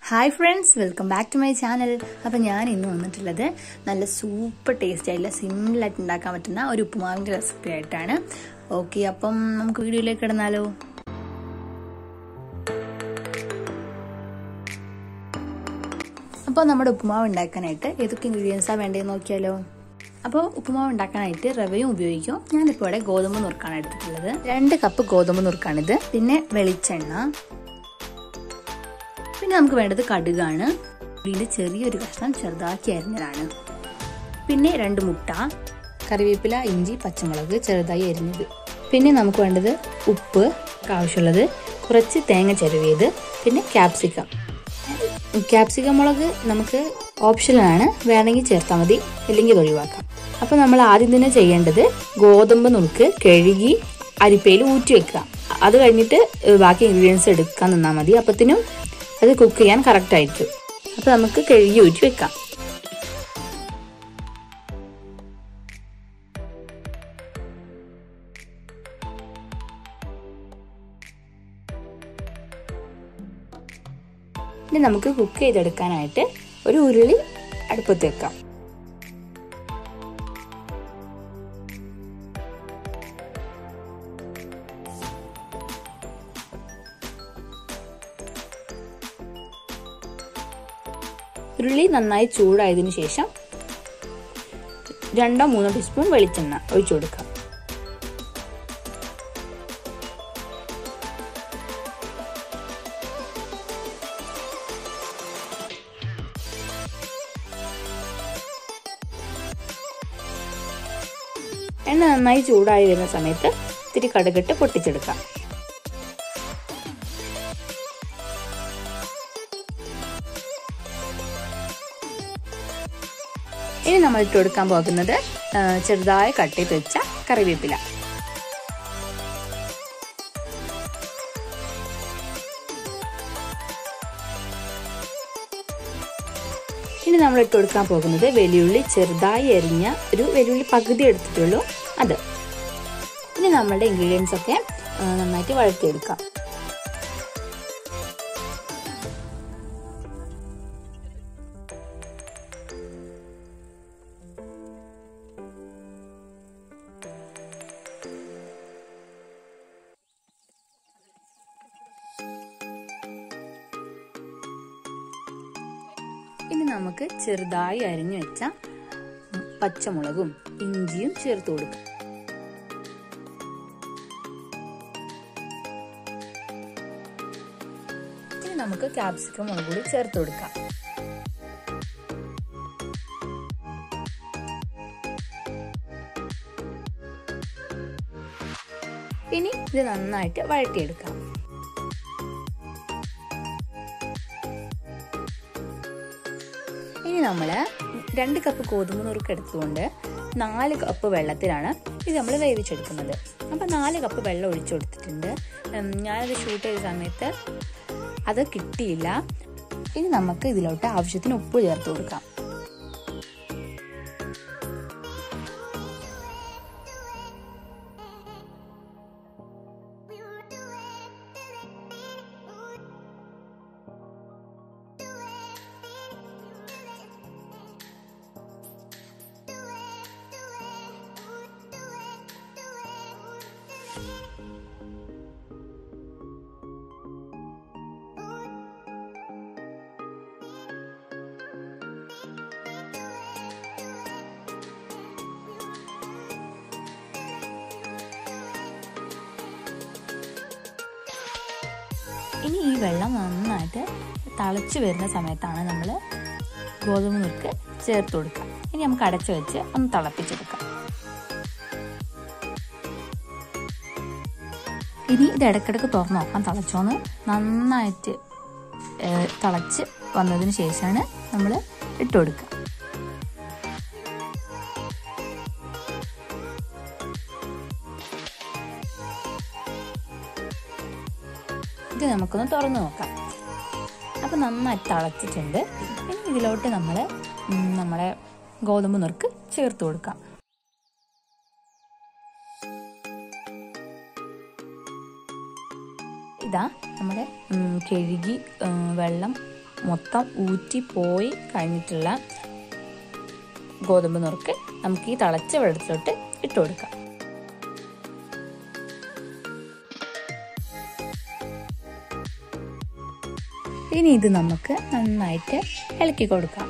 hi friends welcome back to my channel അപ്പം ഞാൻ ഇന്ന് വന്നിട്ടുള്ളത് നല്ല സൂപ്പർ ടേസ്റ്റ് ആയിട്ടുള്ള സിമ്പിളായിട്ട് ഉണ്ടാക്കാൻ പറ്റുന്ന ഒരു ഉപ്പുമാവിൻ്റെ റെസിപ്പി ആയിട്ടാണ് ഓക്കെ അപ്പം നമുക്ക് വീഡിയോയിലേക്ക് കിടന്നാലോ അപ്പോൾ നമ്മുടെ ഉപ്പുമാവ് ഉണ്ടാക്കാനായിട്ട് ഏതൊക്കെ ഇൻഗ്രീഡിയൻസാണ് വേണ്ടതെന്ന് നോക്കിയാലോ അപ്പോൾ ഉപ്പുമാവ് ഉണ്ടാക്കാനായിട്ട് റവയും ഉപയോഗിക്കും ഞാനിപ്പോൾ ഇവിടെ ഗോതമ്പ് നുറുക്കാണ് എടുത്തിട്ടുള്ളത് രണ്ട് കപ്പ് ഗോതമ്പ് നുറുക്കാണിത് പിന്നെ വെളിച്ചെണ്ണ പിന്നെ നമുക്ക് വേണ്ടത് കടുകാണ് ഇതിൻ്റെ ചെറിയൊരു കഷ്ണം ചെറുതാക്കി അരിഞ്ഞതാണ് പിന്നെ രണ്ട് മുട്ട കറിവേപ്പില ഇഞ്ചി പച്ചമുളക് ചെറുതായി അരിഞ്ഞത് പിന്നെ നമുക്ക് വേണ്ടത് ഉപ്പ് ആവശ്യമുള്ളത് കുറച്ച് തേങ്ങ ചെരുവിയത് പിന്നെ ക്യാപ്സിക്കം ക്യാപ്സിക്കം മുളക് നമുക്ക് ഓപ്ഷനാണ് വേണമെങ്കിൽ ചേർത്താൽ മതി ഇല്ലെങ്കിൽ ഇത് ഒഴിവാക്കാം അപ്പോൾ നമ്മൾ ആദ്യം തന്നെ ചെയ്യേണ്ടത് ഗോതമ്പ് നുറുക്ക് കഴുകി അരിപ്പയിൽ ഊറ്റി വെക്കുക അത് കഴിഞ്ഞിട്ട് ബാക്കി ഇൻഗ്രീഡിയൻസ് എടുക്കാൻ നിന്നാൽ മതി അപ്പത്തിനും അത് കുക്ക് ചെയ്യാൻ കറക്റ്റ് ആയിരിക്കും അപ്പോൾ നമുക്ക് കഴുകി ഊറ്റി വെക്കാം ഇനി നമുക്ക് കുക്ക് ചെയ്തെടുക്കാനായിട്ട് ഒരു ഉരുളി അടുപ്പത്ത് വെക്കാം ഉരുളി നന്നായി ചൂടായതിനു ശേഷം രണ്ടോ മൂന്നോ ടീസ്പൂൺ വെളിച്ചെണ്ണ ഒഴിച്ചു കൊടുക്കാം എണ്ണ നന്നായി ചൂടായി വരുന്ന സമയത്ത് ഇത്തിരി കടുകിട്ട് പൊട്ടിച്ചെടുക്കാം ഇനി നമ്മൾ ഇട്ട് കൊടുക്കാൻ പോകുന്നത് ചെറുതായി കട്ട് ചെയ്ത് വെച്ച കറിവേപ്പില ഇനി നമ്മൾ ഇട്ട് കൊടുക്കാൻ പോകുന്നത് വെല്ലുള്ളി ചെറുതായി എരിഞ്ഞ ഒരു വെല്ലുള്ളി പകുതി എടുത്തിട്ടുള്ളൂ അത് ഇനി നമ്മളുടെ ഇൻഗ്രീഡിയൻസ് ഒക്കെ നന്നായിട്ട് വഴറ്റിയെടുക്കാം ഇനി നമുക്ക് ചെറുതായി അരിഞ്ഞു വെച്ച പച്ചമുളകും ഇഞ്ചിയും ചേർത്ത് കൊടുക്കാം ഇനി നമുക്ക് ക്യാപ്സിക്കം മുളക് കൂടി ചേർത്ത് കൊടുക്കാം ഇനി ഇത് നന്നായിട്ട് വഴറ്റിയെടുക്കാം ഇനി നമ്മൾ രണ്ട് കപ്പ് ഗോതമ്പ് നുറുക്ക് എടുത്തുകൊണ്ട് നാല് കപ്പ് വെള്ളത്തിലാണ് ഇത് നമ്മൾ വേവിച്ചെടുക്കുന്നത് അപ്പം നാല് കപ്പ് വെള്ളം ഒഴിച്ചു കൊടുത്തിട്ടുണ്ട് ഞാനത് ഷൂട്ട് ചെയ്ത സമയത്ത് അത് കിട്ടിയില്ല ഇനി നമുക്ക് ഇതിലോട്ട് ആവശ്യത്തിന് ഉപ്പ് ചേർത്ത് കൊടുക്കാം ഇനി ഈ വെള്ളം നന്നായിട്ട് തിളച്ച് വരുന്ന സമയത്താണ് നമ്മൾ ഗോതമ്പ് നുറുക്ക് ചേർത്ത് കൊടുക്കുക ഇനി നമുക്ക് അടച്ചു വെച്ച് ഒന്ന് തിളപ്പിച്ചെടുക്കാം ഇനി ഇത് ഇടയ്ക്കിടയ്ക്ക് തുറന്ന് നോക്കാം തിളച്ചോന്ന് നന്നായിട്ട് തിളച്ച് വന്നതിന് ശേഷമാണ് നമ്മൾ ഇട്ട് കൊടുക്കുക ഇത് നമുക്കൊന്ന് തുറന്ന് നോക്കാം അപ്പം നന്നായി തിളച്ചിട്ടുണ്ട് ഇനി ഇതിലോട്ട് നമ്മൾ നമ്മളെ ഗോതമ്പ് നുറുക്ക് ചേർത്ത് കൊടുക്കാം ഇതാ നമ്മുടെ ഉം, കഴുകി ഉം, വെള്ളം മൊത്തം ഊറ്റി പോയി കഴിഞ്ഞിട്ടുള്ള ഗോതമ്പ് നുറുക്ക് നമുക്ക് ഈ തിളച്ച വെള്ളത്തിലോട്ട് ഇട്ട് കൊടുക്കാം ഇനി ഇത് നമുക്ക് നന്നായിട്ട് ഇളക്കി കൊടുക്കാം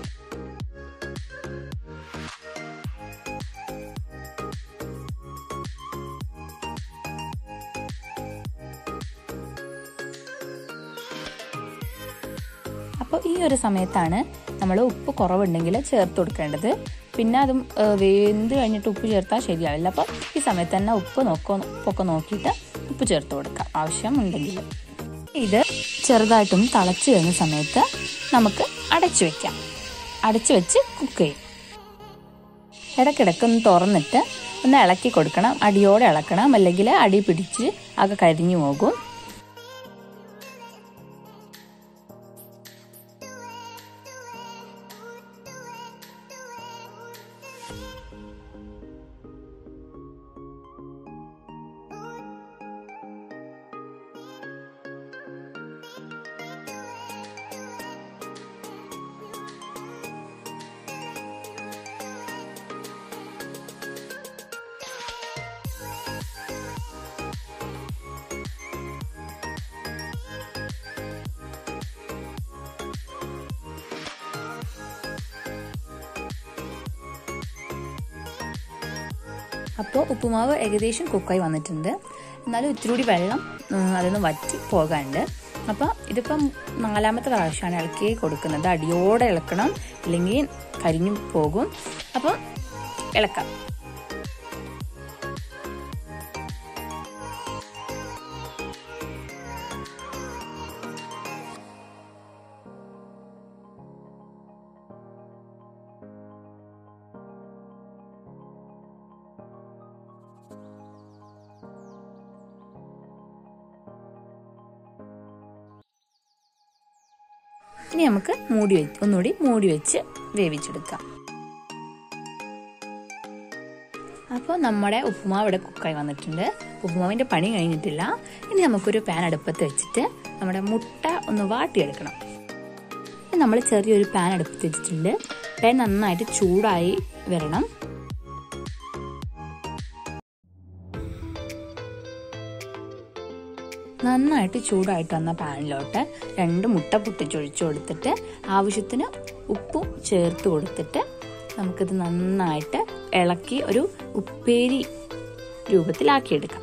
അപ്പോൾ ഈ ഒരു സമയത്താണ് നമ്മൾ ഉപ്പ് കുറവുണ്ടെങ്കിൽ ചേർത്ത് കൊടുക്കേണ്ടത് പിന്നെ അതും വെന്ത് കഴിഞ്ഞിട്ട് ഉപ്പ് ചേർത്താൽ ശരിയാവില്ല അപ്പോൾ ഈ സമയത്ത് തന്നെ ഉപ്പ് നോക്കോ ഉപ്പൊക്കെ നോക്കിയിട്ട് ഉപ്പ് ചേർത്ത് കൊടുക്കാം ആവശ്യമുണ്ടെങ്കിൽ ഇത് ചെറുതായിട്ടും തിളച്ച് വരുന്ന സമയത്ത് നമുക്ക് അടച്ചു വെക്കാം അടച്ചു വെച്ച് കുക്ക് ചെയ്യും ഇടയ്ക്കിടയ്ക്ക് ഒന്ന് തുറന്നിട്ട് ഒന്ന് ഇളക്കി കൊടുക്കണം അടിയോടെ ഇളക്കണം അല്ലെങ്കിൽ അടി പിടിച്ച് ആകെ കരിഞ്ഞു പോകും അപ്പോൾ ഉപ്പുമാവ് ഏകദേശം കുക്കായി വന്നിട്ടുണ്ട് എന്നാലും ഇത്തിരി കൂടി വെള്ളം അതൊന്ന് വറ്റി പോകാനുണ്ട് അപ്പോൾ ഇതിപ്പം നാലാമത്തെ പ്രാവശ്യമാണ് ഇളക്കി കൊടുക്കുന്നത് അടിയോടെ ഇളക്കണം അല്ലെങ്കിൽ കരിഞ്ഞു പോകും അപ്പം ഇളക്കാം ഇനി നമുക്ക് മൂടി വെച്ച് ഒന്നുകൂടി മൂടി വെച്ച് വേവിച്ചെടുക്കാം അപ്പോൾ നമ്മുടെ ഉപ്പുമാവ് ഇവിടെ കുക്കായി വന്നിട്ടുണ്ട് ഉപ്പുമാവിൻ്റെ പണി കഴിഞ്ഞിട്ടില്ല ഇനി നമുക്കൊരു പാൻ അടുപ്പത്ത് വെച്ചിട്ട് നമ്മുടെ മുട്ട ഒന്ന് വാട്ടിയെടുക്കണം നമ്മൾ ചെറിയൊരു പാൻ അടുപ്പത്ത് വെച്ചിട്ടുണ്ട് പാൻ നന്നായിട്ട് ചൂടായി വരണം നന്നായിട്ട് ചൂടായിട്ട് വന്ന പാനിലോട്ട് രണ്ട് മുട്ട പൊട്ടിച്ചൊഴിച്ചു കൊടുത്തിട്ട് ആവശ്യത്തിന് ഉപ്പും ചേർത്ത് കൊടുത്തിട്ട് നമുക്കിത് നന്നായിട്ട് ഇളക്കി ഒരു ഉപ്പേരി രൂപത്തിലാക്കിയെടുക്കാം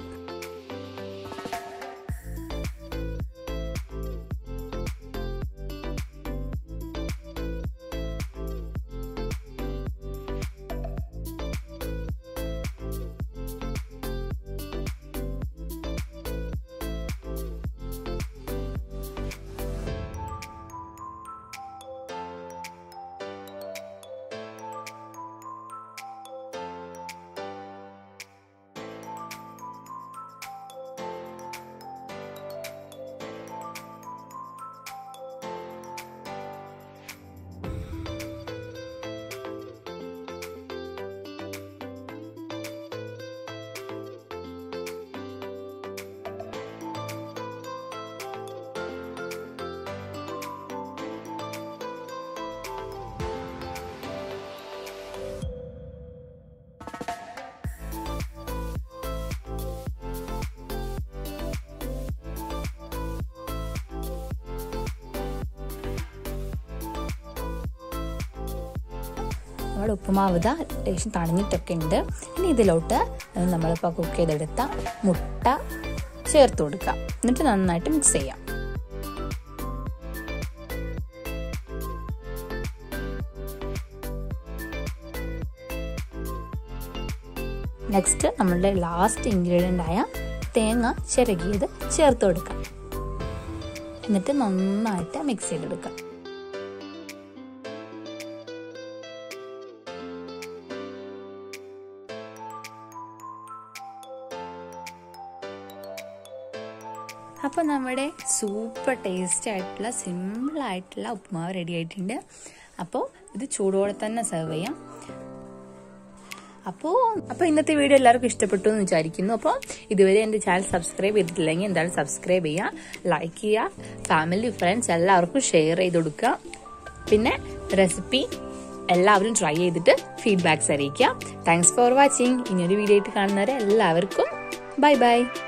നമ്മുടെ ഉപ്പുമാവ് ഇതാ ലേശം തണിഞ്ഞിട്ടൊക്കെ ഉണ്ട് ഇനി ഇതിലോട്ട് നമ്മളിപ്പോൾ കുക്ക് ചെയ്തെടുത്ത മുട്ട ചേർത്ത് കൊടുക്കാം എന്നിട്ട് നന്നായിട്ട് മിക്സ് ചെയ്യാം നെക്സ്റ്റ് നമ്മളുടെ ലാസ്റ്റ് ഇൻഗ്രീഡിയൻ്റ് ആയ തേങ്ങ ചിരകിയത് ചേർത്ത് കൊടുക്കാം എന്നിട്ട് നന്നായിട്ട് മിക്സ് ചെയ്തെടുക്കാം അപ്പോൾ നമ്മുടെ സൂപ്പർ ടേസ്റ്റി ആയിട്ടുള്ള സിമ്പിൾ ആയിട്ടുള്ള ഉപ്പുമാവ് റെഡി ആയിട്ടുണ്ട് അപ്പോൾ ഇത് ചൂടോടെ തന്നെ സെർവ് ചെയ്യാം അപ്പോൾ അപ്പോൾ ഇന്നത്തെ വീഡിയോ എല്ലാവർക്കും ഇഷ്ടപ്പെട്ടു എന്ന് വിചാരിക്കുന്നു അപ്പോൾ ഇതുവരെ എൻ്റെ ചാനൽ സബ്സ്ക്രൈബ് ചെയ്തിട്ടില്ലെങ്കിൽ എന്തായാലും സബ്സ്ക്രൈബ് ചെയ്യുക ലൈക്ക് ചെയ്യുക ഫാമിലി ഫ്രണ്ട്സ് എല്ലാവർക്കും ഷെയർ ചെയ്ത് കൊടുക്കുക പിന്നെ റെസിപ്പി എല്ലാവരും ട്രൈ ചെയ്തിട്ട് ഫീഡ്ബാക്ക്സ് അറിയിക്കുക താങ്ക്സ് ഫോർ വാച്ചിങ് ഇനിയൊരു വീഡിയോ ആയിട്ട് കാണുന്നവരെ എല്ലാവർക്കും ബൈ ബൈ